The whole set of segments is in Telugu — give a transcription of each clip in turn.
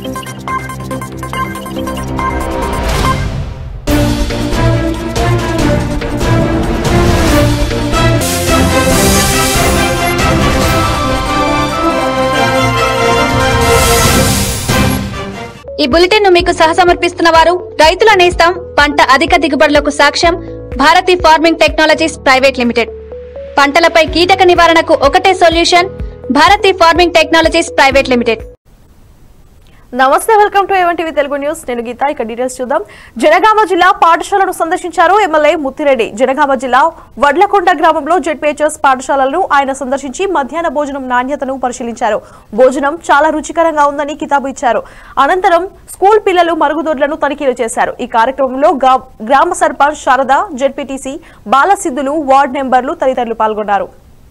ఈ బులెటిన్ ను మీకు సహసమర్పిస్తున్న వారు రైతుల నేస్తం పంట అధిక దిగుబడులకు సాక్ష్యం Bharati farming technologies private limited పంటలపై కీటక నివారణకు ఒకటే solution Bharati farming technologies private limited నమస్తే welcome to A one TV Telugu news నేను గీత ఇక డీటెయిల్స్ చూద్దాం జనగామ జిల్లా పాఠశాలను సందర్శించారు ఎమ్మెల్యే ముత్తిరెడ్డి జనగామ జిల్లా వడ్లకొండ గ్రామంలో జెడ్పీహెచ్ఎస్ పాఠశాలలను ఆయన సందర్శించి మధ్యాహ్న భోజనం నాణ్యతను పరిశీలించారు భోజనం చాలా రుచికరంగా ఉందని కితాబు ఇచ్చారు అనంతరం స్కూల్ పిల్లలు మరుగుదొడ్లను తనిఖీలు చేశారు ఈ కార్యక్రమంలో గా- గ్రామ సర్పంచ్ శారద జెడ్పీటీసీ బాలసిద్ధులు వార్డు నెంబర్లు తదితరులు పాల్గొన్నారు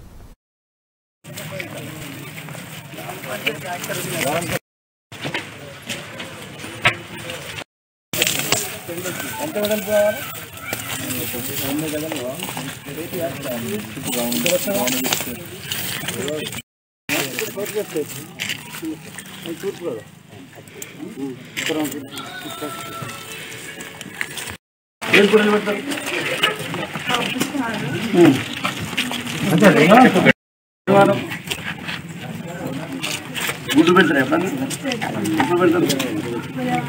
గుడ్డు పెడతారు ఎప్పుడన్నా గుడ్డు పెడతారు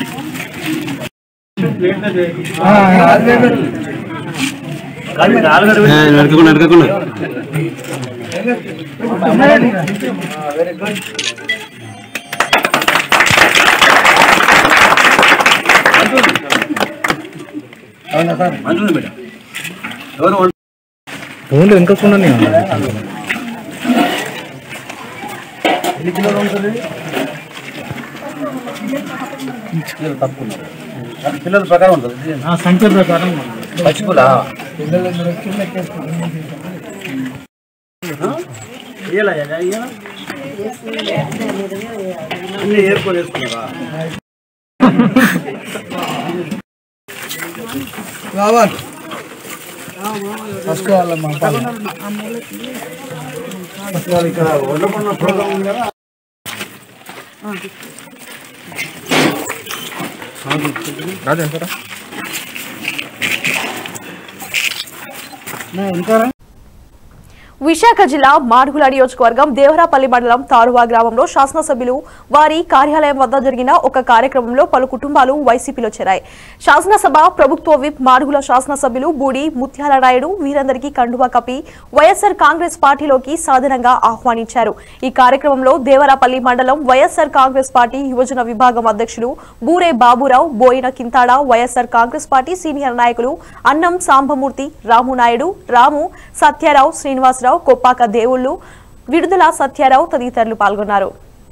నడకకుండా నడకకుండా మంచిది బిడ్డ ఎవరు వంట- ఫోన్లో ఇంకా చూడండి పిల్లల ప్రకారం ఉంటుంది సంఖ్య ప్రకారం పచ్చిపులా అన్ని ఏర్పాటు చేసుకున్నారా ఇక్కడ వండకుండా ప్రోగ్రామ్ ఉంది కదా రాజా సారా విశాఖ జిల్లా మాడుగుల నియోజకవర్గం దేవరాపల్లి మండలం తారువా గ్రామంలో శాసనసభ్యులు వారి కార్యాలయం వద్ద జరిగిన ఒక కార్యక్రమంలో పలు కుటుంబాలు వైసీపీలో చేరాయి శాసనసభ ప్రభుత్వ విప్ మాడుగుల శాసనసభ్యులు బూడి ముత్యాల నాయుడు వీరందరికీ కండువా కప్పి వైఎస్సార్ కాంగ్రెస్ పార్టీలోకి సాధారణంగా ఆహ్వానించారు ఈ కార్యక్రమంలో దేవరాపల్లి మండలం వైఎస్సార్ కాంగ్రెస్ పార్టీ యువజన విభాగం అధ్యక్షులు Boore Baburao Boyina Kinthada YSR Congress party senior నాయకులు అన్నం సాంబమూర్తి రాము నాయుడు రాము సత్యారావు శ్రీనివాసరావు కొప్పాక దేవుళ్ళు విడుదల సత్యారావు తదితరులు పాల్గొన్నారు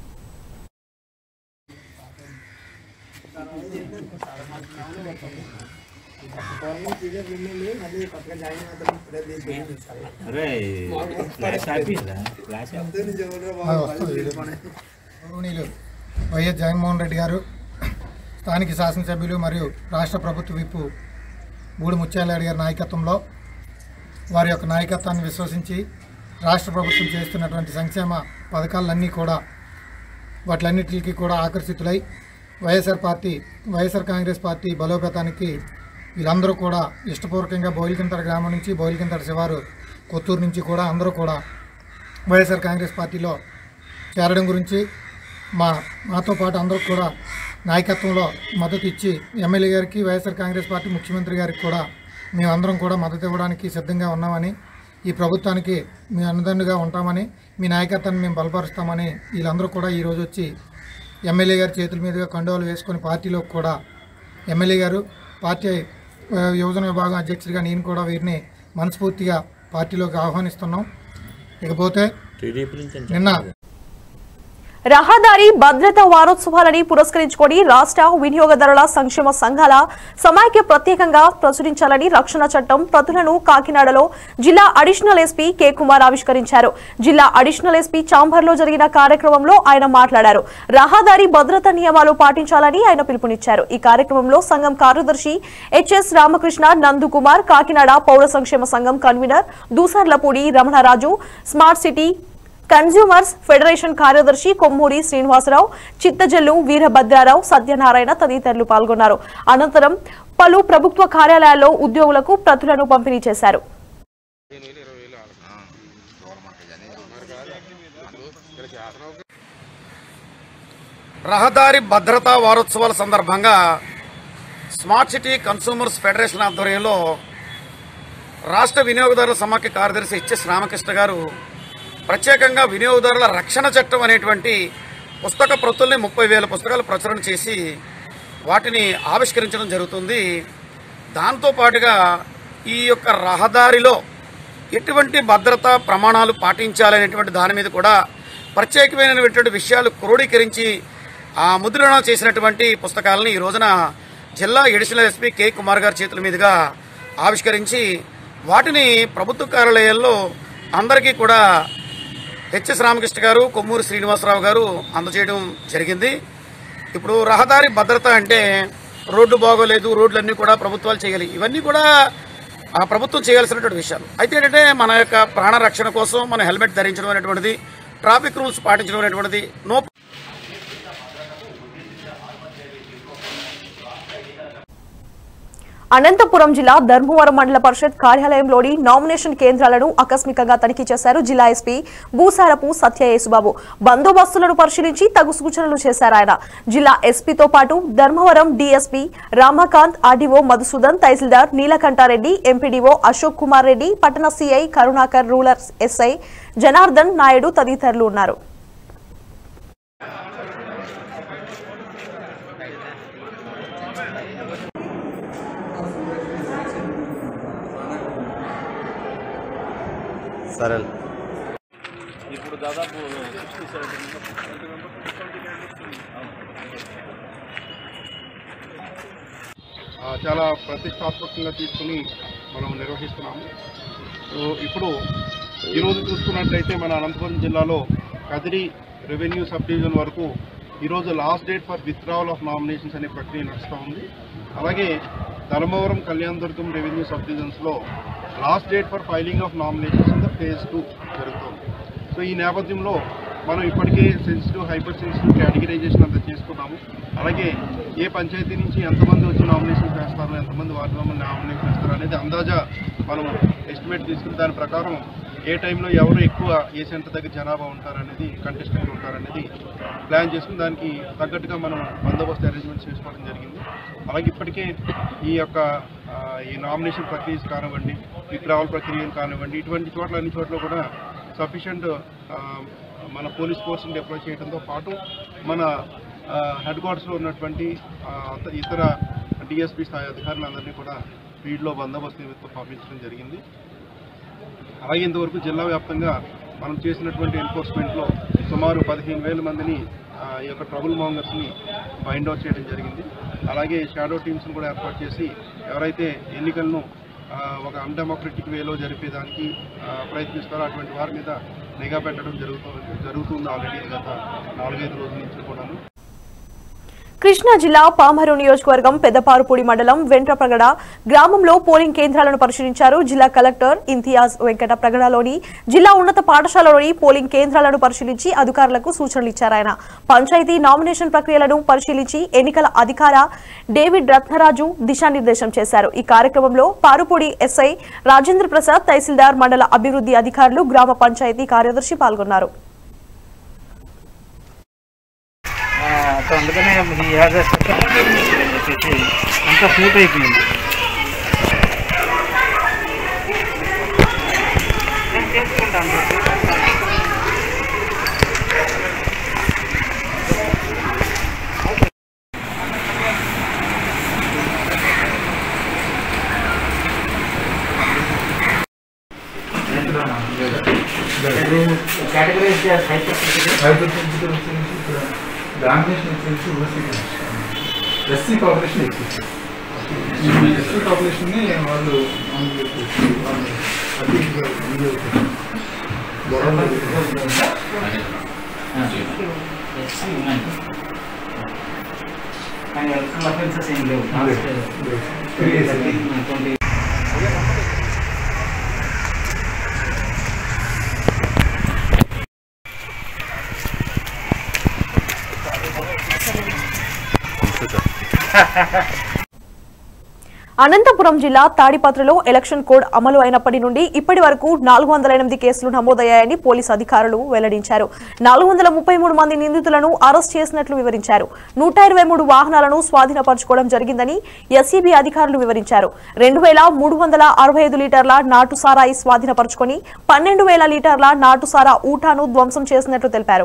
గౌరవనీయులు వైఎస్ జగన్మోహన్ రెడ్డి గారు స్థానిక శాసనసభ్యులు మరియు రాష్ట్ర ప్రభుత్వ విప్పు బూడి ముత్యాలరెడ్డి గారి నాయకత్వంలో వారి యొక్క నాయకత్వాన్ని విశ్వసించి రాష్ట్ర ప్రభుత్వం చేస్తున్నటువంటి సంక్షేమ పథకాలన్నీ కూడా వాటిలన్నిటికీ కూడా ఆకర్షితులై YSR party YSR Congress party బలోపేతానికి వీళ్ళందరూ కూడా ఇష్టపూర్వకంగా బోయిలకింతడ గ్రామం నుంచి బోయిలకింతడ శివారు కొత్తూరు నుంచి కూడా అందరూ కూడా వైఎస్ఆర్ కాంగ్రెస్ పార్టీలో చేరడం గురించి మా మాతో పాటు అందరూ కూడా నాయకత్వంలో మద్దతు ఇచ్చి ఎమ్మెల్యే గారికి వైఎస్ఆర్ కాంగ్రెస్ పార్టీ ముఖ్యమంత్రి గారికి కూడా మేమందరం కూడా మద్దతు ఇవ్వడానికి సిద్ధంగా ఉన్నామని ఈ ప్రభుత్వానికి మీ అన్నదండుగా ఉంటామని మీ నాయకత్వాన్ని మేము బలపరుస్తామని వీళ్ళందరూ కూడా ఈరోజు వచ్చి ఎమ్మెల్యే గారి చేతుల మీదుగా కండువాలు వేసుకొని పార్టీలోకి కూడా ఎమ్మెల్యే గారు పార్టీ ఆ, యువజన విభాగం అధ్యక్షుడిగా నేను కూడా వీరిని మనస్ఫూర్తిగా పార్టీలోకి ఆహ్వానిస్తున్నాం ఇకపోతే నిన్న రహదారి భద్రతా వారోత్సవాలని పురస్కరించుకొని రాష్ట్ర వినియోగదారుల సంక్షేమ సంఘాల సమాఖ్య ప్రత్యేకంగా ప్రచురించాలని రక్షణ చట్టం ప్రతులను కాకినాడలో జిల్లా అడిషనల్ ఎస్పీ కె కుమార్ ఆవిష్కరించారు జిల్లా అడిషనల్ ఎస్పీ చాంబర్లో జరిగిన కార్యక్రమంలో ఆయన మాట్లాడారు రహదారి భద్రతా నియమాలు పాటించాలని ఆయన పిలుపునిచ్చారు ఈ కార్యక్రమంలో సంఘం కార్యదర్శి హెచ్ఎస్ రామకృష్ణ నందుకుమార్ కాకినాడ పౌర సంక్షేమ సంఘం convener Dusarlapudi Ramanaraju smart city consumers federation కార్యదర్శి కొమ్మూరి శ్రీనివాసరావు చిత్తజల్లు వీరభద్రారావు సత్యనారాయణ తదితరులు పాల్గొన్నారు అనంతరం పలు ప్రభుత్వ కార్యాలయాల్లో ఉద్యోగులకు ప్రతులను పంపిణీ చేశారు రహదారి భద్రతా వారోత్సవాల సందర్భంగా స్మార్ట్ సిటీ కన్సూమర్స్ ఫెడరేషన్ ఆధ్వర్యంలో రాష్ట్ర వినియోగదారుల సమాఖ్య కార్యదర్శి హెచ్ఎస్ రామకృష్ణ గారు ప్రత్యేకంగా వినియోగదారుల రక్షణ చట్టం అనేటువంటి పుస్తక ప్రతుల్ని ముప్పై వేల పుస్తకాలు ప్రచురణ చేసి వాటిని ఆవిష్కరించడం జరుగుతుంది దాంతో పాటుగా ఈ యొక్క రహదారిలో ఎటువంటి భద్రతా ప్రమాణాలు పాటించాలనేటువంటి దాని మీద కూడా ప్రత్యేకమైనటువంటి విషయాలు క్రోడీకరించి ఆ ముద్రణ చేసినటువంటి పుస్తకాలని ఈ రోజున జిల్లా ఎడిషనల్ ఎస్పీ కె కుమార్ గారి చేతుల మీదుగా ఆవిష్కరించి వాటిని ప్రభుత్వ కార్యాలయాల్లో అందరికీ కూడా హెచ్ఎస్ రామకృష్ణ గారు కొమ్మూరి శ్రీనివాసరావు గారు అందజేయడం జరిగింది ఇప్పుడు రహదారి భద్రత అంటే రోడ్డు బాగోలేదు రోడ్లన్నీ కూడా ప్రభుత్వాలు చేయాలి ఇవన్నీ కూడా ఆ ప్రభుత్వం చేయాల్సినటువంటి విషయాలు అయితే ఏంటంటే మన యొక్క ప్రాణ రక్షణ కోసం మన హెల్మెట్ ధరించడం అనేటువంటిది ట్రాఫిక్ రూల్స్ పాటించడం అనేటువంటిది నో అనంతపురం జిల్లా ధర్మవరం మండల పరిషత్ కార్యాలయంలోని నామినేషన్ కేంద్రాలను ఆకస్మికంగా తనిఖీ చేశారు జిల్లా ఎస్పీ భూసారపు సత్య యేసుబాబు బందోబస్తులను పరిశీలించి తగు సూచనలు చేశారు ఆయన జిల్లా ఎస్పీతో పాటు Dharmavaram DSP Ramakanth RDO Madhusudhan tahsildar Neelakantareddy MPDO Ashok Kumar Reddy పట్టణ CI Karunakar rural SI Janardhan Naidu తదితరులు ఉన్నారు సరే ఆ, చాలా ప్రతిష్టాత్మకంగా తీసుకుని మనం నిర్వహిస్తున్నాము సో ఇప్పుడు ఈరోజు చూసుకున్నట్లయితే మన అనంతపురం జిల్లాలో కదిరి రెవెన్యూ సబ్ డివిజన్ వరకు ఈరోజు last date for withdrawal of nominations అనే ప్రక్రియ నడుస్తూ ఉంది అలాగే ధర్మవరం కళ్యాణదుర్గం రెవెన్యూ సబ్ డివిజన్స్లో last date for filing of nominations in the phase two జరుగుతుంది సో ఈ నేపథ్యంలో మనం ఇప్పటికే సెన్సిటివ్ హైపర్ సెన్సిటివ్ కేటగిరైజేషన్ అంతా చేసుకున్నాము అలాగే ఏ పంచాయతీ నుంచి ఎంతమంది వచ్చి నామినేషన్ చేస్తారు ఎంతమంది వార్డు మెంబర్ నామినేషన్ చేస్తారు అనేది అందాజా మనం ఎస్టిమేట్ తీసుకుని దాని ప్రకారం ఏ టైంలో ఎవరు ఎక్కువ ఏ సెంటర్ దగ్గర జనాభా ఉంటారనేది కంటెస్టెంట్ ఉంటారనేది ప్లాన్ చేసుకుని దానికి తగ్గట్టుగా మనం బందోబస్తు అరేంజ్మెంట్స్ చేసుకోవడం జరిగింది అలాగే ఇప్పటికే ఈ యొక్క ఆ, ఈ నామినేషన్ ప్రక్రియ కానివ్వండి విత్డ్రావల్ ప్రక్రియలు కానివ్వండి ఇటువంటి చోట్ల అన్ని చోట్ల కూడా సఫిషియంట్ మన పోలీస్ ఫోర్స్ని డిప్లాయ్ చేయడంతో పాటు మన హెడ్ క్వార్టర్స్లో ఉన్నటువంటి ఆ, అత- ఇతర డిఎస్పీ స్థాయి అధికారులందరినీ కూడా వీటిలో బందోబస్తు నిమిత్తం పంపించడం జరిగింది అలాగే ఇంతవరకు జిల్లా వ్యాప్తంగా మనం చేసినటువంటి ఎన్ఫోర్స్మెంట్లో సుమారు పదిహేను వేల మందిని ఆ, ఈ యొక్క ట్రబుల్ మాంగర్స్ని బైండ్ అవుట్ చేయడం జరిగింది అలాగే షాడో టీమ్స్ని కూడా ఏర్పాటు చేసి ఎవరైతే ఎన్నికలను ఆ, ఒక అన్డెమోక్రటిక్ వేలో జరిపేదానికి ఆ, ప్రయత్నిస్తారో అటువంటి వారి మీద నిఘా పెట్టడం జరుగుతుంది జరుగుతుంది ఆల్రెడీ గత నాలుగైదు రోజుల నుంచి కూడాను కృష్ణా జిల్లా పామరు నియోజకవర్గం పెద్దపారుపూడి మండలం వెంట్రప్రగడ గ్రామంలో పోలింగ్ కేంద్రాలను పరిశీలించారు జిల్లా కలెక్టర్ ఇంతియాజ్ వెంకట ప్రగడలోని జిల్లా ఉన్నత పాఠశాలలోని పోలింగ్ కేంద్రాలను పరిశీలించి అధికారులకు సూచనలు ఇచ్చారు ఆయన పంచాయతీ నామినేషన్ ప్రక్రియలను పరిశీలించి ఎన్నికల అధికార డేవిడ్ రత్నరాజు దిశానిర్దేశం చేశారు ఈ కార్యక్రమంలో పారుపూడి ఎస్ఐ రాజేంద్ర ప్రసాద్ తహసీల్దార్ మండల అభివృద్ధి అధికారులు గ్రామ పంచాయతీ కార్యదర్శి పాల్గొన్నారు సో అందుకనే ఈ హ్యాజ్ చెప్పేసి అంతా సూట్ అయిపోయింది నేను చేసుకుంటాను కేటగరైజ్ డామినేషన్ వచ్చేసి ఓసీ ఎస్సీ పాపులేషన్ ఎక్కువ ఈ ఎస్సీ పాపులేషన్ని వాళ్ళు ఆన్ చేసేసి వాళ్ళు అతి ఇది అవుతుంది. గొడవలు కానీ ఎలక్ట్రల్ అఫెన్సెస్ ఏం లేవు లేదు. ట్వంటీ అనంతపురం జిల్లా తాడిపత్రలో ఎలక్షన్ కోడ్ అమలు అయినప్పటి నుండి ఇప్పటి వరకు నాలుగు వందల ఎనిమిది కేసులు నమోదయ్యాయని పోలీసు అధికారులు వెల్లడించారు నాలుగు వందల ముప్పై మూడు మంది నిందితులను అరెస్ట్ చేసినట్లు వివరించారు నూట ఇరవై మూడు వాహనాలను స్వాధీనపరచుకోవడం జరిగిందని ఎస్ఈబీ అధికారులు వివరించారు రెండు వేల మూడు వందల అరవై ఐదు లీటర్ల నాటు సారాయి స్వాధీనపరచుకొని పన్నెండు వేల లీటర్ల నాటు సారా ఊటాను ధ్వంసం చేసినట్లు తెలిపారు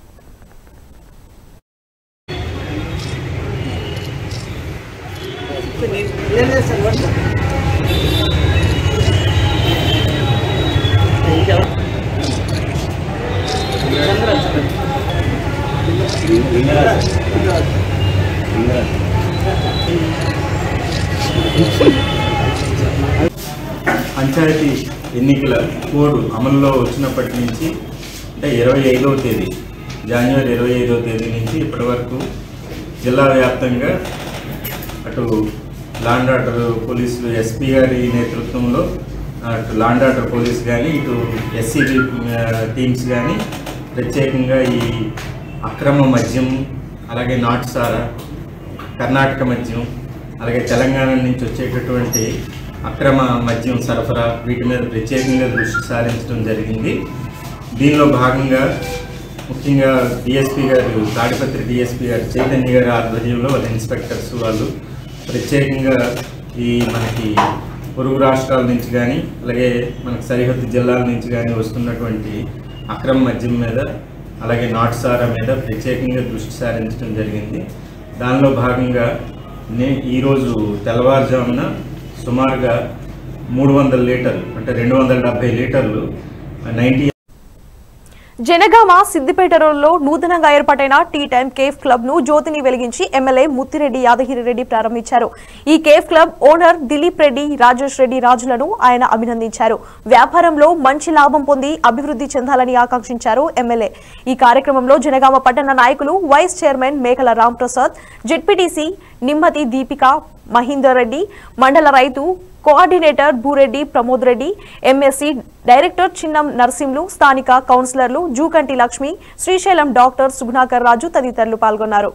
పంచాయతీ ఎన్నికల కోడ్ అమల్లో వచ్చినప్పటి నుంచి అంటే ఇరవై ఐదవ తేదీ జనవరి ఇరవై ఐదవ తేదీ నుంచి ఇప్పటి వరకు జిల్లా వ్యాప్తంగా అటు లాండ్ ఆర్డర్ పోలీసులు ఎస్పీ గారి నేతృత్వంలో అటు లాండ్ ఆర్డర్ పోలీస్ కానీ ఇటు ఎస్సీబీ టీమ్స్ కానీ ప్రత్యేకంగా ఈ అక్రమ మద్యం అలాగే నాటుసారా కర్ణాటక మద్యం అలాగే తెలంగాణ నుంచి వచ్చేటటువంటి అక్రమ మద్యం సరఫరా వీటి మీద ప్రత్యేకంగా దృష్టి సారించడం జరిగింది దీనిలో భాగంగా ముఖ్యంగా డిఎస్పీ గారు తాడిపత్రి డిఎస్పీ గారు చైతన్య గారి ఆధ్వర్యంలో వాళ్ళ ఇన్స్పెక్టర్స్ వాళ్ళు ప్రత్యేకంగా ఈ మనకి పొరుగు రాష్ట్రాల నుంచి కానీ అలాగే మనకి సరిహద్దు జిల్లాల నుంచి కానీ వస్తున్నటువంటి అక్రమ మద్యం మీద అలాగే నాటుసారా మీద ప్రత్యేకంగా దృష్టి సారించడం జరిగింది దానిలో భాగంగా నే ఈరోజు తెల్లవారుజామున సుమారుగా మూడు వందల లీటర్లు అంటే రెండు వందల డెబ్బై లీటర్లు నైంటీ జనగామ సిద్దిపేట రోడ్లో నూతనంగా ఏర్పాటైన టీ టైమ్ కేఫ్ క్లబ్ ను జ్యోతిని వెలిగించి ఎమ్మెల్యే ముత్తిరెడ్డి యాదగిరి రెడ్డి ప్రారంభించారు ఈ cafe club owner Dilip Reddy Rajesh Reddy రాజులను ఆయన అభినందించారు వ్యాపారంలో మంచి లాభం పొంది అభివృద్ధి చెందాలని ఆకాంక్షించారు ఎమ్మెల్యే ఈ కార్యక్రమంలో జనగామ పట్టణ నాయకులు vice chairman Mekala Ramprasad ZPTC Nimmathi Deepika Mahender Reddy మండల రైతు coordinator Bhureddy Pramod Reddy MSC director Chinnam Narsimlu స్థానిక కౌన్సిలర్లు జూకంటి లక్ష్మి శ్రీశైలం డాక్టర్ సుగుణాకర్ రాజు తదితరులు పాల్గొన్నారు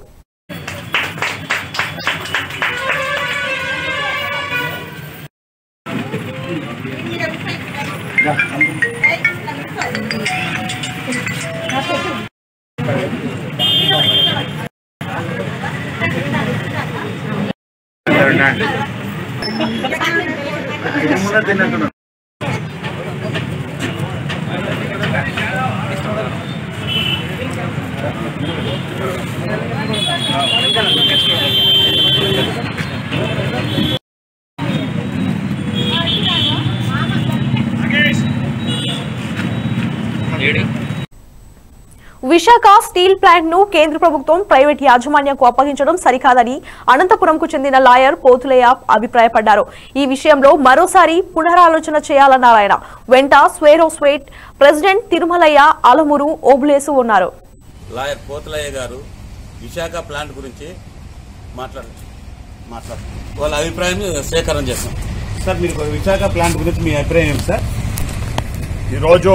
విశాఖ స్టీల్ ప్లాంట్ ను కేంద్ర ప్రభుత్వం ప్రైవేట్ యాజమాన్యంకు అప్పగించడం సరికాదని అనంతపురంకు చెందిన లాయర్ పోతులయ్య అభిప్రాయపడ్డారు ఈ విషయంలో మరోసారి పునరాలోచన చేయాలన్నారు ఆయన వెంట స్వేరో స్వేట్ ప్రెసిడెంట్ తిరుమలయ్య అలమురు ఓబులేసు ఉన్నారు లాయర్ పోతలయ్య గారు విశాఖ ప్లాంట్ గురించి మాట్లాడు మాట్లాడు వాళ్ళ అభిప్రాయం సేకరణ చేస్తాం సార్ మీరు విశాఖ ప్లాంట్ గురించి మీ అభిప్రాయం ఏంటి సార్ ఈరోజు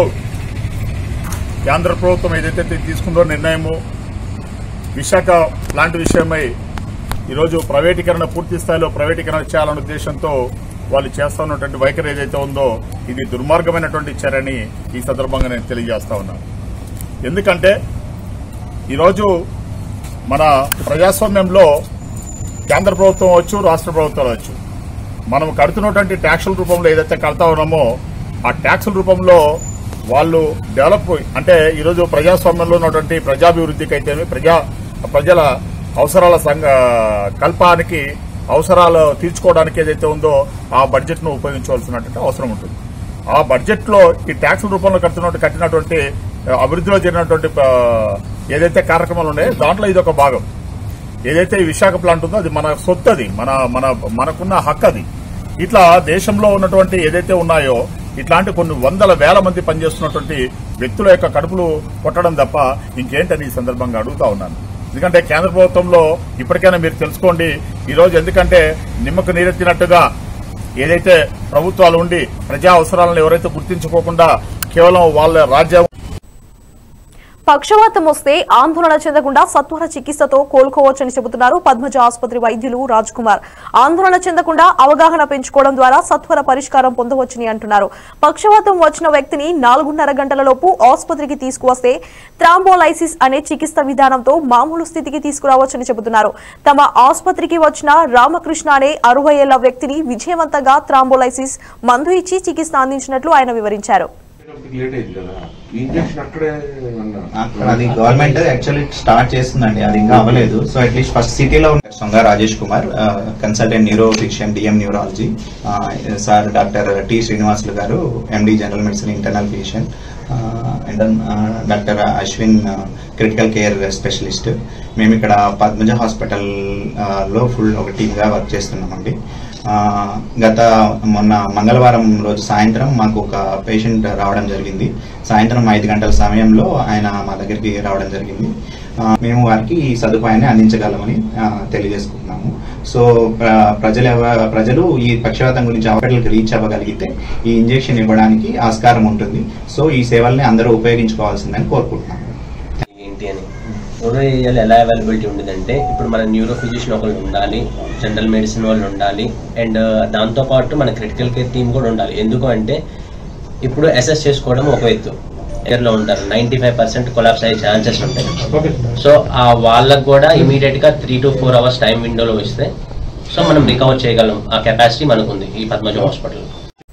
కేంద్ర ప్రభుత్వం ఏదైతే తీసుకుందో నిర్ణయము విశాఖ ప్లాంట్ విషయమై ఈరోజు ప్రైవేటీకరణ పూర్తి స్థాయిలో ప్రైవేటీకరణ చేయాలనే ఉద్దేశంతో వాళ్ళు చేస్తున్నటువంటి వైఖరి ఏదైతే ఉందో ఇది దుర్మార్గమైనటువంటి చర్యని ఈ సందర్భంగా నేను తెలియజేస్తా ఉన్నాను ఎందుకంటే ఈరోజు మన ప్రజాస్వామ్యంలో కేంద్ర ప్రభుత్వం వచ్చు రాష్ట్ర ప్రభుత్వాలు వచ్చు మనం కడుతున్నటువంటి ట్యాక్సుల రూపంలో ఏదైతే కడతా ఉన్నామో ఆ ట్యాక్సుల రూపంలో వాళ్ళు డెవలప్ అంటే ఈరోజు ప్రజాస్వామ్యంలో ఉన్నటువంటి ప్రజాభివృద్ధికి అయితే ప్రజా ప్రజల అవసరాల సంఘ కల్పానికి అవసరాలు తీర్చుకోవడానికి ఏదైతే ఉందో ఆ బడ్జెట్ ను ఉపయోగించవలసినటువంటి అవసరం ఉంటుంది ఆ బడ్జెట్ లో ఈ ట్యాక్సుల రూపంలో కట్టినటువంటి కట్టినటువంటి ఆ, అభివృద్ధిలో జరిగినటువంటి ఆ, ఏదైతే కార్యక్రమాలు ఉన్నాయో దాంట్లో ఇది ఒక భాగం ఏదైతే ఈ విశాఖ ప్లాంట్ ఉందో అది మన సొత్తు అది మన మన మనకున్న హక్కు అది ఇట్లా దేశంలో ఉన్నటువంటి ఏదైతే ఉన్నాయో ఇట్లాంటి కొన్ని వందల వేల మంది పనిచేస్తున్నటువంటి వ్యక్తుల యొక్క కడుపులు కొట్టడం తప్ప ఇంకేంటని ఈ సందర్భంగా అడుగుతా ఉన్నాను ఎందుకంటే కేంద్ర ప్రభుత్వంలో ఇప్పటికైనా మీరు తెలుసుకోండి ఈ రోజు ఎందుకంటే నిమ్మకు నీరెత్తినట్టుగా ఏదైతే ప్రభుత్వాలు ఉండి ప్రజా అవసరాలను ఎవరైతే గుర్తించుకోకుండా కేవలం వాళ్ళ రాజ్యం పక్షవాతం వస్తే ఆందోళన చెందకుండా సత్వర చికిత్సతో కోలుకోవచ్చని చెబుతున్నారు పద్మజ ఆసుపత్రి వైద్యులు రాజ్ కుమార్ ఆందోళన చెందకుండా అవగాహన పెంచుకోవడం ద్వారా సత్వర పరిష్కారం పొందవచ్చని అంటున్నారు పక్షవాతం వచ్చిన వ్యక్తిని నాలుగున్నర గంటలలోపు ఆసుపత్రికి తీసుకువస్తే థ్రాంబోలైసిస్ అనే చికిత్స విధానంతో మామూలు స్థితికి తీసుకురావచ్చని చెబుతున్నారు తమ ఆసుపత్రికి వచ్చిన రామకృష్ణ అనే అరవై ఏళ్ల వ్యక్తిని విజయవంతంగా థ్రాంబోలైసిస్ మందు ఇచ్చి చికిత్స అందించినట్లు ఆయన వివరించారు లేట్ అయింది కదా ఇంజక్షన్ అక్కడే అక్కడ అది గవర్నమెంట్ యాక్చువల్లీ స్టార్ట్ చేస్తుందండి అది ఇంకా అవ్వలేదు సో అట్లీస్ట్ ఫస్ట్ సిటీలో ఉన్న Songa Rajesh Kumar consultant neuro physician DM neurology sir doctor T Srinivasulu గారు MD general medicine internal physician and doctor Ashwin critical care specialist మేము ఇక్కడ పద్మజ హాస్పిటల్ లో ఫుల్ ఒక టీమ్గా వర్క్ చేస్తున్నామండి ఆ, గత మొన్న మంగళవారం రోజు సాయంత్రం మాకు ఒక పేషెంట్ రావడం జరిగింది సాయంత్రం ఐదు గంటల సమయంలో ఆయన మా దగ్గరికి రావడం జరిగింది ఆ, మేము వారికి ఈ సదుపాయాన్ని అందించగలమని ఆ, తెలియజేసుకుంటున్నాము సో ప్ర- ప్రజలు ఎవ- ప్రజలు ఈ పక్షవాతం గురించి హాస్పిటల్కి రీచ్ అవ్వగలిగితే ఈ ఇంజెక్షన్ ఇవ్వడానికి ఆస్కారం ఉంటుంది సో ఈ సేవల్ని అందరూ ఉపయోగించుకోవాల్సిందని కోరుకుంటున్నాము ఏంటి అని రూరల్ ఏరియాలో ఎలా అవైలబిలిటీ ఉండదంటే ఇప్పుడు మన న్యూరో ఫిజిషియన్ ఒకళ్ళు ఉండాలి జనరల్ మెడిసిన్ వాళ్ళు ఉండాలి అండ్ దాంతోపాటు మన క్రిటికల్ కేర్ టీం కూడా ఉండాలి ఎందుకు అంటే ఇప్పుడు అసెస్ చేసుకోవడం ఒక ఎత్తు లో ఉంటారు నైంటీ ఫైవ్ పర్సెంట్ కొలాప్స్ అయ్యే ఛాన్సెస్ ఉంటాయి సో ఆ వాళ్ళకు కూడా ఇమీడియట్ గా three to four hours time విండోలో ఇస్తే సో మనం రికవర్ చేయగలం ఆ కెపాసిటీ మనకు ఉంది ఈ పద్మజ హాస్పిటల్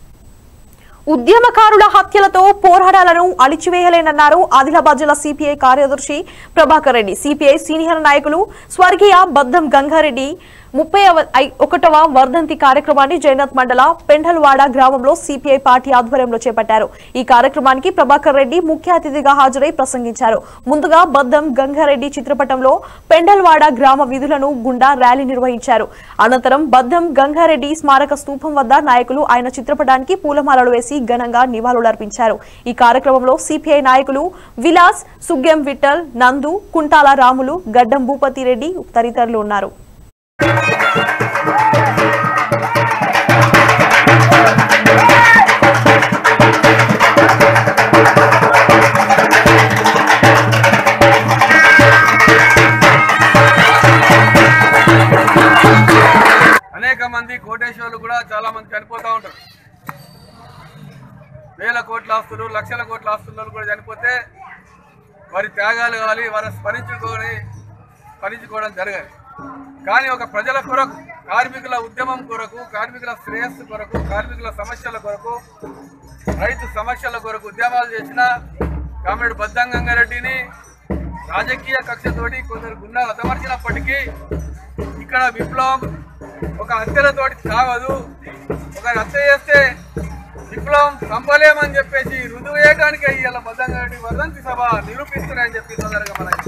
ఉద్యమకారుల హత్యలతో పోరాటాలను అణిచివేయలేనన్నారు ఆదిలాబాద్ జిల్లా సిపిఐ కార్యదర్శి ప్రభాకర్ రెడ్డి సిపిఐ సీనియర్ నాయకులు స్వర్గీయ బద్దం గంగారెడ్డి ముప్పై ఒకటవ వర్ధంతి కార్యక్రమాన్ని జైనత్ మండల పెండల్వాడ గ్రామంలో సిపిఐ పార్టీ ఆధ్వర్యంలో చేపట్టారు ఈ కార్యక్రమానికి ప్రభాకర్ రెడ్డి ముఖ్య అతిథిగా హాజరై ప్రసంగించారు ముందుగా బద్దం గంగారెడ్డి చిత్రపటంలో పెండల్వాడ గ్రామ విధులను గుండా ర్యాలీ నిర్వహించారు అనంతరం బద్దం గంగారెడ్డి స్మారక స్తూపం వద్ద నాయకులు ఆయన చిత్రపటానికి పూలమాలలు వేసి ఘనంగా నివాళులర్పించారు ఈ కార్యక్రమంలో సిపిఐ నాయకులు విలాస్ సుగ్గెం విఠల్ నందు కుంటాల రాములు గడ్డం భూపతి రెడ్డి తదితరులు ఉన్నారు అనేక మంది కోటేశ్వర్లు కూడా చాలా మంది చనిపోతూ ఉంటారు వేల కోట్ల ఆస్తులు లక్షల కోట్ల ఆస్తులు కూడా చనిపోతే వారి త్యాగాలు కావాలి వారి స్మరించుకొని స్మరించుకోవడం జరగాలి కానీ ఒక ప్రజల కొరకు కార్మికుల ఉద్యమం కొరకు కార్మికుల శ్రేయస్సు కొరకు కార్మికుల సమస్యల కొరకు రైతు సమస్యల కొరకు ఉద్యమాలు చేసిన కామ్రేడ్ బద్దంగంగారెడ్డిని రాజకీయ కక్షతోటి కొందరు గుండాలు అతమర్చినప్పటికీ ఇక్కడ విప్లవం ఒక హత్యలతోటి సాగదు ఒక హత్య చేస్తే విప్లవం సంపలేమని చెప్పేసి రుజువు చేయడానికి ఇవాళ బద్దంగారెడ్డి వర్ధంతి సభ నిరూపిస్తున్నాయని చెప్పి తొందరగా మనకి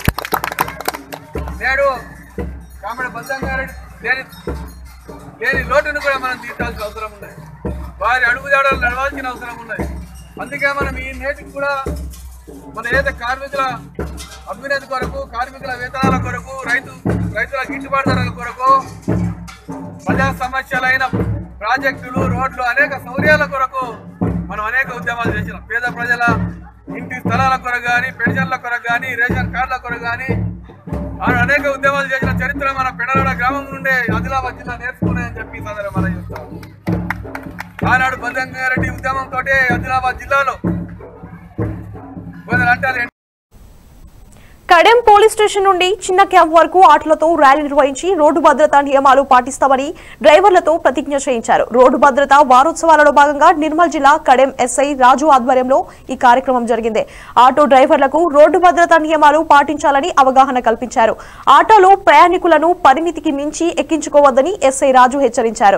నేడు కామెడ బద్దంగారెడ్డి లేని లేని లోటును కూడా మనం తీర్చాల్సిన అవసరం ఉన్నది వారి అడుగుజాడలు నడవాల్సిన అవసరం ఉన్నది అందుకే మనం ఈ నేటికి కూడా మన ఏదైతే కార్మికుల అభ్యున్నతి కొరకు కార్మికుల వేతనాల కొరకు రైతు రైతుల గిట్టుబాటు ధరల కొరకు ప్రజా సమస్యలైన ప్రాజెక్టులు రోడ్లు అనేక సౌర్యాల కొరకు మనం అనేక ఉద్యమాలు చేసినాం పేద ప్రజల ఇంటి స్థలాల కొరకు కానీ పెన్షన్ల కొరకు కానీ రేషన్ కార్డుల కొరకు కానీ ఆనాడు అనేక ఉద్యమాలు చేసిన చరిత్ర మన పెడలడ గ్రామం నుండే ఆదిలాబాద్ జిల్లా నేర్చుకున్నాయని చెప్పి ఈ సందర్భంగా మనం చూస్తాం ఆనాడు బద్దంగారెడ్డి ఉద్యమంతో ఆదిలాబాద్ జిల్లాలో కొందరు అంటారు కడెం పోలీస్ స్టేషన్ నుండి చిన్న క్యాంప్ వరకు ఆటలతో ర్యాలీ నిర్వహించి రోడ్డు భద్రతా నియమాలు పాటిస్తామని డ్రైవర్లతో ప్రతిజ్ఞ చేయించారు రోడ్డు భద్రత వారోత్సవాలలో భాగంగా నిర్మల్ జిల్లా కడెం ఎస్ఐ రాజు ఆధ్వర్యంలో ఈ కార్యక్రమం జరిగింది ఆటో డ్రైవర్లకు రోడ్డు భద్రతా నియమాలు పాటించాలని అవగాహన కల్పించారు ఆటోలో ప్రయాణికులను పరిమితికి మించి ఎక్కించుకోవద్దని ఎస్ఐ రాజు హెచ్చరించారు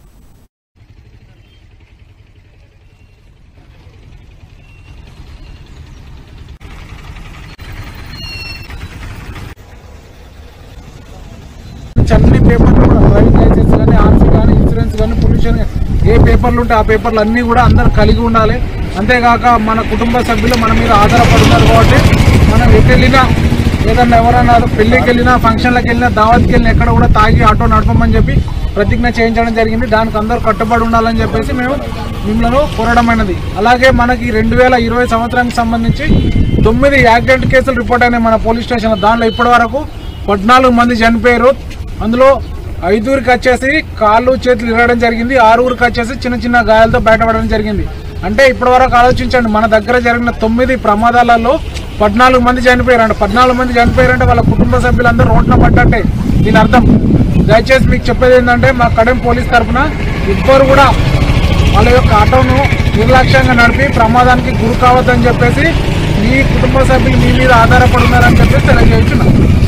నుంచి అన్ని పేపర్లు కూడా డ్రైవింగ్ లైసెన్స్ కానీ ఆర్సీ కానీ ఇన్సూరెన్స్ కానీ పొల్యూషన్ కానీ ఏ పేపర్లు ఉంటే ఆ పేపర్లు అన్నీ కూడా అందరు కలిగి ఉండాలి అంతేకాక మన కుటుంబ సభ్యులు మన మీద ఆధారపడి ఉన్నారు కాబట్టి మనం ఎటు వెళ్ళినా ఏదన్నా ఎవరైనా పెళ్ళికి వెళ్ళినా ఫంక్షన్లకు వెళ్ళినా దావత్కి వెళ్ళినా ఎక్కడ కూడా తాగి ఆటో నడపమని చెప్పి ప్రతిజ్ఞ చేయించడం జరిగింది దానికి అందరూ కట్టుబడి ఉండాలని చెప్పేసి మేము మిమ్మల్ని కోరడమైనది అలాగే మనకి రెండు వేల ఇరవై సంవత్సరానికి సంబంధించి తొమ్మిది యాక్సిడెంట్ కేసులు రిపోర్ట్ అయినాయి మన పోలీస్ స్టేషన్ దానిలో ఇప్పటి వరకు పద్నాలుగు మంది చనిపోయారు అందులో ఐదుగురికి వచ్చేసి కాళ్ళు చేతులు ఇరగడం జరిగింది ఆరుగురికి వచ్చేసి చిన్న చిన్న గాయాలతో బయటపడడం జరిగింది అంటే ఇప్పటి వరకు ఆలోచించండి మన దగ్గర జరిగిన తొమ్మిది ప్రమాదాలలో పద్నాలుగు మంది చనిపోయారంట పద్నాలుగు మంది చనిపోయారంటే వాళ్ళ కుటుంబ సభ్యులందరూ రోడ్న పడ్డట్టే దీని అర్థం దయచేసి మీకు చెప్పేది ఏంటంటే మా కడెం పోలీస్ తరఫున ఇద్దరు కూడా వాళ్ళ యొక్క ఆటోను నిర్లక్ష్యంగా నడిపి ప్రమాదానికి గురి కావద్దని చెప్పేసి మీ కుటుంబ సభ్యులు మీ మీద ఆధారపడి ఉన్నారని చెప్పేసి తెలియజేస్తున్నాం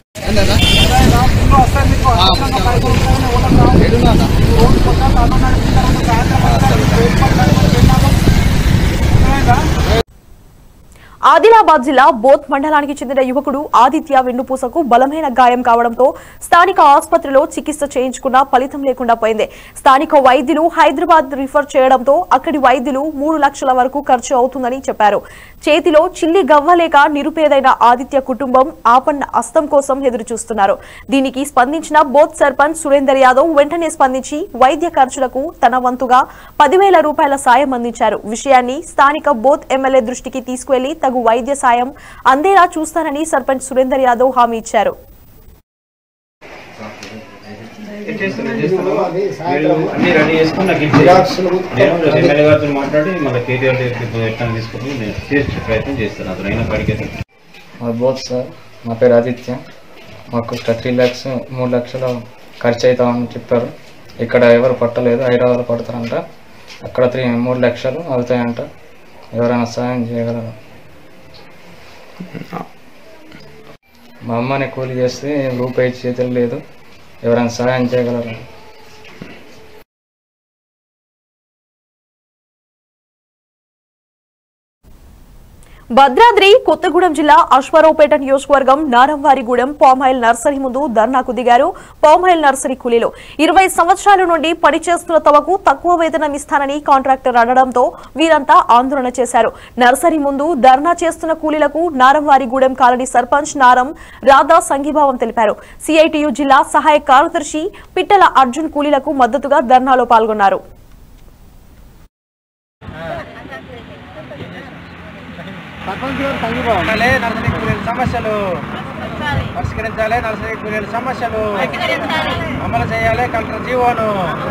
ఆదిలాబాద్ జిల్లా బోత్ మండలానికి చెందిన యువకుడు ఆదిత్య వెన్నుపూసకు బలమైన గాయం కావడంతో స్థానిక ఆసుపత్రిలో చికిత్స చేయించుకున్నా ఫలితం లేకుండా పోయింది స్థానిక వైద్యులు హైదరాబాద్ రిఫర్ చేయడంతో అక్కడి వైద్యులు మూడు లక్షల వరకు ఖర్చు అవుతుందని చెప్పారు చేతిలో చిల్లి గవ్వలేక నిరుపేదైన ఆదిత్య కుటుంబం ఆపన్న అస్తం కోసం ఎదురు చూస్తున్నారు దీనికి స్పందించిన బోత్ సర్పంచ్ సురేందర్ యాదవ్ వెంటనే స్పందించి వైద్య ఖర్చులకు తన వంతుగా పదివేల రూపాయల సాయం అందించారు విషయాన్ని స్థానిక బోత్ ఎమ్మెల్యే దృష్టికి తీసుకువెళ్లి తగు వైద్య సాయం అందేలా చూస్తానని సర్పంచ్ సురేందర్ యాదవ్ హామీ ఇచ్చారు అన్ని రెడీ చేసుకుని నాకు ఇచ్చేయి. నేను రేపు ఎమ్మెల్యే గారితో మాట్లాడి మళ్ళీ కేటీఆర్ దగ్గరికి ఎట్లా తీసుకుని నేను చేసే ప్రయత్నం చేస్తాను అతను అయినా కాడికి మాది బోత్ సార్ నా పేరు ఆదిత్య మాకు త్రీ ల్యాక్స్ మూడు లక్షలు ఖర్చు అవుతామని చెప్పారు ఇక్కడ ఎవరు పట్టలేదు హైదరాబాద్ పడతారంట అక్కడ త్రీ మూడు లక్షలు అవుతాయంట ఎవరైనా సాయం చేయగలరు మా అమ్మని కూలి చేస్తే రూపాయి చేతులు లేదు ఎవరైనా సహాయం చేయగలరు భద్రాద్రి కొత్తగూడెం జిల్లా అశ్వారావుపేట నియోజకవర్గం నారంవారిగూడెం పామాయిల్ నర్సరీ ముందు ధర్నాకు దిగారు పామాయిల్ నర్సరీ కూలీలు ఇరవై సంవత్సరాల నుండి పనిచేస్తున్న తమకు తక్కువ వేతనం ఇస్తానని కాంట్రాక్టర్ అనడంతో వీరంతా ఆందోళన చేశారు నర్సరీ ముందు ధర్నా చేస్తున్న కూలీలకు నారంవారిగూడెం కాలనీ సర్పంచ్ నారం రాధా సంఘీభావం తెలిపారు సిఐటియు జిల్లా సహాయ కార్యదర్శి పిట్టల అర్జున్ కూలీలకు మద్దతుగా ధర్నాలో పాల్గొన్నారు ఉండాలి, నర్సరీ కూలీల సమస్యలు పరిష్కరించాలి నర్సరీ కూలీల సమస్యలు అమలు చేయాలి కలెక్టర్ జీవోను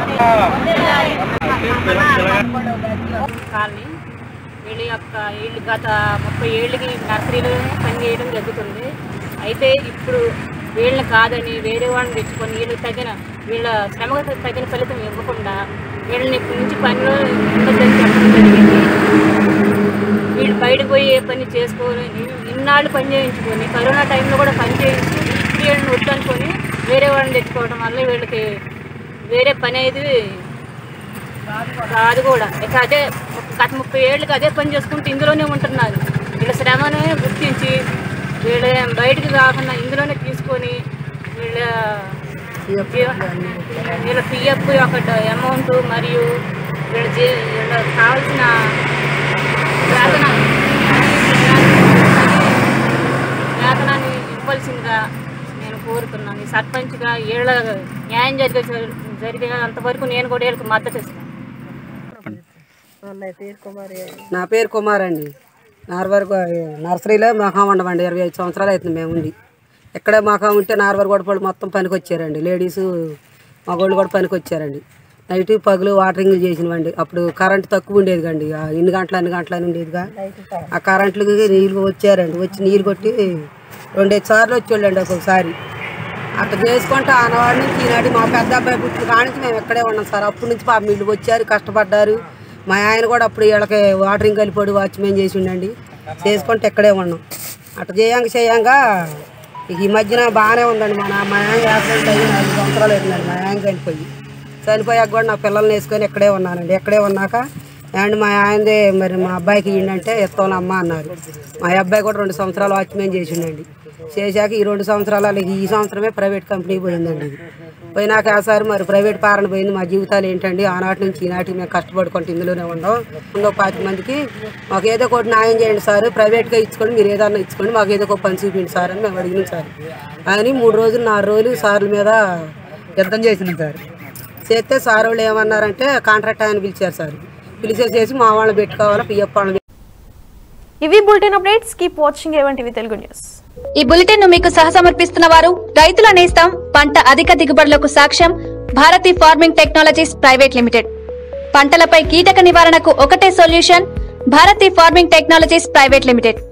కాలనీ వీళ్ళ యొక్క వీళ్ళు గత ముప్పై ఏళ్ళకి నర్సరీలో పనిచేయడం జరుగుతుంది అయితే ఇప్పుడు వీళ్ళని కాదని వేరే వాళ్ళని తెచ్చుకొని వీళ్ళకి తగిన వీళ్ళ శ్రమకు తగిన ఫలితం ఇవ్వకుండా వీళ్ళని ఇప్పటి నుంచి పనిలో ఉండొద్దని చెప్పడం జరిగింది వీళ్ళు బయటకు పోయి ఏ పని చేసుకోని ఇన్నాళ్ళు పని చేయించుకొని కరోనా టైంలో కూడా పని చేయించి ఈ వీళ్ళని వద్దనుకొని వేరే వాళ్ళని తెచ్చుకోవడం వల్ల వీళ్ళకి వేరే పని అనేది రాదు కూడా ఇక అదే గత ముప్పై ఏళ్ళకి అదే పని చేసుకుంటూ ఇందులోనే ఉంటున్నారు వీళ్ళ శ్రమనే గుర్తించి వీళ్ళ బయటికి కాకుండా ఇందులోనే తీసుకొని వీళ్ళ జీవ- వీళ్ళ పిఎఫ్ యొక్క అమౌంట్ మరియు వీళ్ళ జీ వీళ్ళకి కావాల్సిన వేతన వేతనాన్ని ఇవ్వాల్సిందిగా నేను కోరుతున్నాను ఈ సర్పంచ్గా వీళ్ళ న్యాయం జరిగే జరిగేంత వరకు నేను కూడా వీళ్ళకి మద్దతు ఇస్తాను నా పేరు కుమార్ అండి నార్వర్ నర్సరీలో మహా ఉండమండి ఇరవై ఐదు సంవత్సరాలు అవుతుంది మేము ఉండి ఎక్కడే మహా ఉంటే నార్వర్ గొడపళ్ళు మొత్తం పనికి వచ్చారండి లేడీస్ మగోళ్ళు కూడా పనికి వచ్చారండి నైట్ పగులు వాటరింగ్ చేసినవండి అప్పుడు కరెంట్ తక్కువ ఉండేది కండి ఆ ఇన్ని గంటలు అన్ని గంటలు అని ఉండేదిగా ఆ కరెంట్లకి నీళ్ళు వచ్చారండి వచ్చి నీరు కొట్టి రెండేది సార్లు వచ్చేళ్ళండి ఒక్కొక్కసారి అట్లా చేసుకుంటే ఆనవాడి నుంచి ఈనాటి మా పెద్ద అబ్బాయి పుట్టిన కాడి నుంచి మేము ఎక్కడే ఉన్నాం సార్ అప్పటి నుంచి పాపం వీళ్ళు వచ్చారు కష్టపడ్డారు మా ఆయన కూడా అప్పుడు వీళ్ళకి వాటరింగ్ కలిపాడు వాచ్మెన్ చేసి ఉండండి చేసుకుంటే ఎక్కడే ఉన్నాం అట్లా చేయంగా చేయంగా ఇక ఈ మధ్యన బాగానే ఉందండి మా నా- మా ఆయన యాక్సిడెంట్ అయ్యి నాలుగు సంవత్సరాలు అవుతుందండి మా ఆయన చనిపోయి చనిపోయాక కూడా నా పిల్లల్ని వేసుకొని ఎక్కడే ఉన్నానండి ఎక్కడే ఉన్నాక అండ్ మా ఆయనదే మరి మా అబ్బాయికి ఇయ్యండి ఎత్తాను అమ్మ అన్నారు మా అబ్బాయి కూడా రెండు సంవత్సరాలు వాచ్మెన్ చేసిండండి చేశాక ఈ రెండు సంవత్సరాలు అలాగే ఈ సంవత్సరమే ప్రైవేట్ కంపెనీ పోయిందండి ఇది పోయినాక ఆసారి మరి ప్రైవేట్ పాలన పోయింది మా జీవితాలు ఏంటండి ఆనాటి నుంచి ఈనాటికి మేము కష్టపడుకుంటూ ఇందులోనే ఉన్నాం ఇంకో పాతి మందికి మాకు ఏదో ఒకటి న్యాయం చేయండి సార్ ప్రైవేట్గా ఇచ్చుకోండి మీరు ఏదన్నా ఇచ్చుకోండి మాకు ఏదో ఒక పని చూపించండి సార్ అని మేము అడిగినాం సార్ అని మూడు రోజులు నాలుగు రోజులు సార్ల మీద యుద్ధం చేసినాం సార్ చేస్తే సార్ వాళ్ళు ఏమన్నారంటే కాంట్రాక్ట్ ఆయన పిలిచారు సార్ పిలిచేసేసి మా వాళ్ళని పెట్టుకోవాలా పిఎఫ్ వాళ్ళని ఇవి bulletin updates keep watching A one TV Telugu news ఈ బులెటిన్ ను మీకు సహసమర్పిస్తున్న వారు రైతుల నేస్తం పంట అధిక దిగుబడులకు సాక్ష్యం Bharati farming technologies private limited పంటలపై కీటక నివారణకు ఒకటే solution Bharati farming technologies private limited